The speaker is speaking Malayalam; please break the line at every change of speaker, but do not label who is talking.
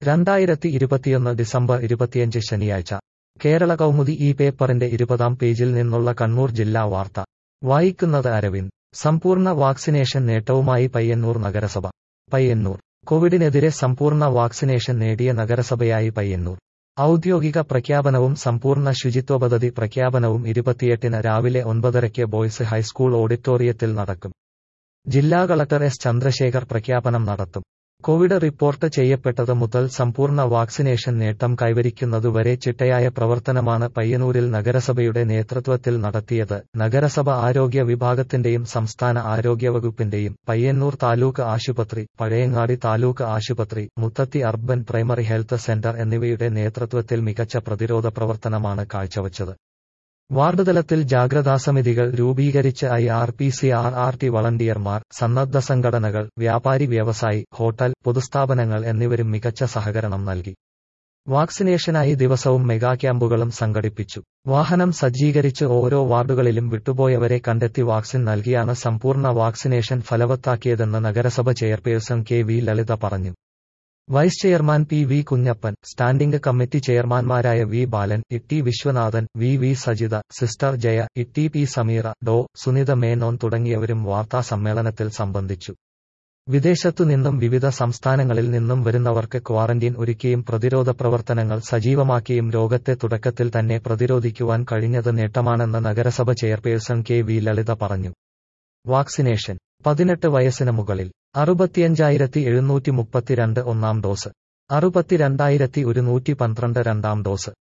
രണ്ടായിരത്തി ഇരുപത്തിയൊന്ന് ഡിസംബർ ഇരുപത്തിയഞ്ച് ശനിയാഴ്ച കേരള കൗമുദി ഈ പേപ്പറിന്റെ ഇരുപതാം പേജിൽ നിന്നുള്ള കണ്ണൂർ ജില്ലാ വാർത്ത വായിക്കുന്നത് അരവിന്ദ് സമ്പൂർണ്ണ വാക്സിനേഷൻ നേട്ടവുമായി പയ്യന്നൂർ നഗരസഭ പയ്യന്നൂർ കോവിഡിനെതിരെ സമ്പൂർണ്ണ വാക്സിനേഷൻ നേടിയ നഗരസഭയായി പയ്യന്നൂർ ഔദ്യോഗിക പ്രഖ്യാപനവും സമ്പൂർണ്ണ ശുചിത്വ പദ്ധതി പ്രഖ്യാപനവും ഇരുപത്തിയെട്ടിന് രാവിലെ ഒൻപതരയ്ക്ക് ബോയ്സ് ഹൈസ്കൂൾ ഓഡിറ്റോറിയത്തിൽ നടക്കും ജില്ലാ കളക്ടർ എസ് ചന്ദ്രശേഖർ പ്രഖ്യാപനം നടത്തും കോവിഡ് റിപ്പോർട്ട് ചെയ്യപ്പെട്ടത് മുതൽ സമ്പൂർണ്ണ വാക്സിനേഷൻ നേട്ടം കൈവരിക്കുന്നതുവരെ ചിട്ടയായ പ്രവർത്തനമാണ് പയ്യന്നൂരിൽ നഗരസഭയുടെ നേതൃത്വത്തിൽ നടത്തിയത് നഗരസഭ ആരോഗ്യ വിഭാഗത്തിന്റെയും സംസ്ഥാന ആരോഗ്യവകുപ്പിന്റെയും പയ്യന്നൂർ താലൂക്ക് ആശുപത്രി പഴയങ്ങാടി താലൂക്ക് ആശുപത്രി Muthathi urban primary health centre എന്നിവയുടെ നേതൃത്വത്തിൽ മികച്ച പ്രതിരോധ പ്രവർത്തനമാണ് കാഴ്ചവച്ചത് വാർഡ് തലത്തിൽ ജാഗ്രതാസമിതികൾ രൂപീകരിച്ച് I R P C R R T വളണ്ടിയർമാർ സന്നദ്ധ സംഘടനകൾ വ്യാപാരി വ്യവസായി ഹോട്ടൽ പൊതുസ്ഥാപനങ്ങൾ എന്നിവരും മികച്ച സഹകരണം നൽകി വാക്സിനേഷനായി ദിവസവും മെഗാ ക്യാമ്പുകളും സംഘടിപ്പിച്ചു വാഹനം സജ്ജീകരിച്ച് ഓരോ വാർഡുകളിലും വിട്ടുപോയവരെ കണ്ടെത്തി വാക്സിൻ നൽകിയാണ് സമ്പൂർണ്ണ വാക്സിനേഷൻ ഫലവത്താക്കിയതെന്ന് നഗരസഭ ചെയർപേഴ്സൺ കെ വി ലളിത പറഞ്ഞു vice chairman P V Kunhappan standing committee ചെയർമാൻമാരായ V Balan Itty Viswanathan V V Sajitha sister Jaya Itty P Sameera Dr Sunitha Menon തുടങ്ങിയവരും വാർത്താ സമ്മേളനത്തിൽ സംബന്ധിച്ചു വിദേശത്തു നിന്നും വിവിധ സംസ്ഥാനങ്ങളിൽ നിന്നും വരുന്നവർക്ക് ക്വാറന്റീൻ ഒരുക്കിയും പ്രതിരോധ പ്രവർത്തനങ്ങൾ സജീവമാക്കിയും രോഗത്തെ തുടക്കത്തിൽ തന്നെ പ്രതിരോധിക്കുവാൻ കഴിഞ്ഞത് നേട്ടമാണെന്ന് നഗരസഭ ചെയർപേഴ്സൺ കെ വി ലളിത പറഞ്ഞു വാക്സിനേഷൻ പതിനെട്ട് വയസ്സിന് മുകളിൽ അറുപത്തിയഞ്ചായിരത്തി എഴുന്നൂറ്റി മുപ്പത്തിരണ്ട് ഒന്നാം ഡോസ് അറുപത്തിരണ്ടായിരത്തി ഒരുന്നൂറ്റി പന്ത്രണ്ട് രണ്ടാം ഡോസ്